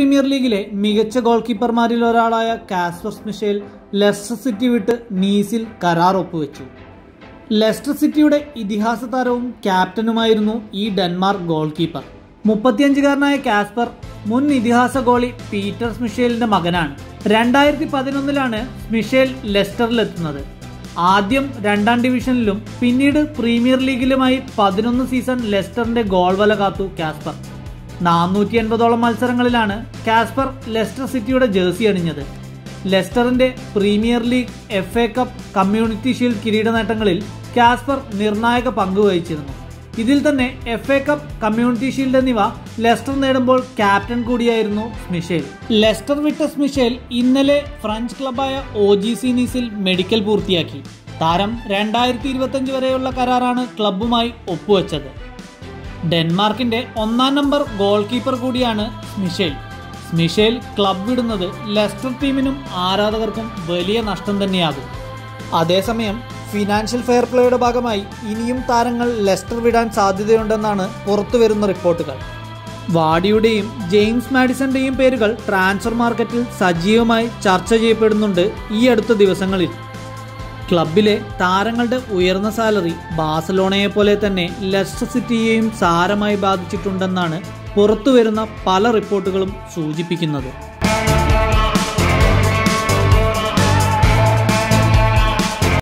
premier ലീഗിലെ മികച്ച goal കീപ്പർമാരിൽ ഒരാളായ കാസ്പർ മിഷേൽ ലെസ്റ്റർ സിറ്റി വിട്ട് നീസിൽ കരാർ ഒപ്പുവെച്ചു ലെസ്റ്റർ സിറ്റിയുടെ ഇതിഹാസ താരവും ക്യാപ്റ്റനുമായിരുന്നു ഈ ഡെൻമാർക്ക് ഗോൾ കീപ്പർ മുപ്പത്തിയഞ്ചുകാരനായ കാസ്പർ മുൻ ഇതിഹാസ ഗോളി പീറ്റർ സ്മിഷേലിന്റെ മകനാണ് രണ്ടായിരത്തി പതിനൊന്നിലാണ് സ്മിഷേൽ ലെസ്റ്ററിലെത്തുന്നത് ആദ്യം രണ്ടാം ഡിവിഷനിലും പിന്നീട് പ്രീമിയർ ലീഗിലുമായി പതിനൊന്ന് സീസൺ ലെസ്റ്ററിന്റെ ഗോൾ വല കാത്തു കാസ്പർ നാനൂറ്റി എൺപതോളം മത്സരങ്ങളിലാണ് കാസ്പർ ലെസ്റ്റർ സിറ്റിയുടെ ജേഴ്സി അണിഞ്ഞത് ലെസ്റ്ററിന്റെ premier league F A cup community shield കിരീട നേട്ടങ്ങളിൽ കാസ്പർ നിർണായക പങ്ക് വഹിച്ചിരുന്നു ഇതിൽ തന്നെ F A cup community shield എന്നിവ ലെസ്റ്റർ നേടുമ്പോൾ ക്യാപ്റ്റൻ കൂടിയായിരുന്നു സ്മിഷേൽ ലെസ്റ്റർ വിട്ട സ്മിഷേൽ ഇന്നലെ ഫ്രഞ്ച് ക്ലബായ ഒ ജി സി നീസിൽ മെഡിക്കൽ പൂർത്തിയാക്കി താരം രണ്ടായിരത്തി ഇരുപത്തഞ്ച് വരെയുള്ള കരാറാണ് ക്ലബ്ബുമായി ഒപ്പുവെച്ചത് ഡെൻമാർക്കിന്റെ ഒന്നാം നമ്പർ ഗോൾ കീപ്പർ കൂടിയാണ് സ്മിഷേൽ സ്മിഷേൽ ക്ലബ് വിടുന്നത് ലെസ്റ്റർ ടീമിനും ആരാധകർക്കും വലിയ നഷ്ടം തന്നെയാകും അതേസമയം ഫിനാൻഷ്യൽ ഫെയർ പ്ലേയുടെ ഭാഗമായി ഇനിയും താരങ്ങൾ ലെസ്റ്റർ വിടാൻ സാധ്യതയുണ്ടെന്നാണ് പുറത്തുവരുന്ന റിപ്പോർട്ടുകൾ വാഡിയുടെയും ജെയിംസ് മാഡിസന്റെയും പേരുകൾ ട്രാൻസ്ഫർ മാർക്കറ്റിൽ സജീവമായി ചർച്ച ചെയ്യപ്പെടുന്നുണ്ട് ഈ അടുത്ത ദിവസങ്ങളിൽ ക്ലബിലെ താരങ്ങളുടെ ഉയർന്ന സാലറി ബാഴ്സലോണയെ പോലെ തന്നെ ലെസ്റ്റർ സിറ്റിയെയും സാരമായി ബാധിച്ചിട്ടുണ്ടെന്നാണ് പുറത്തുവരുന്ന പല റിപ്പോർട്ടുകളും സൂചിപ്പിക്കുന്നത്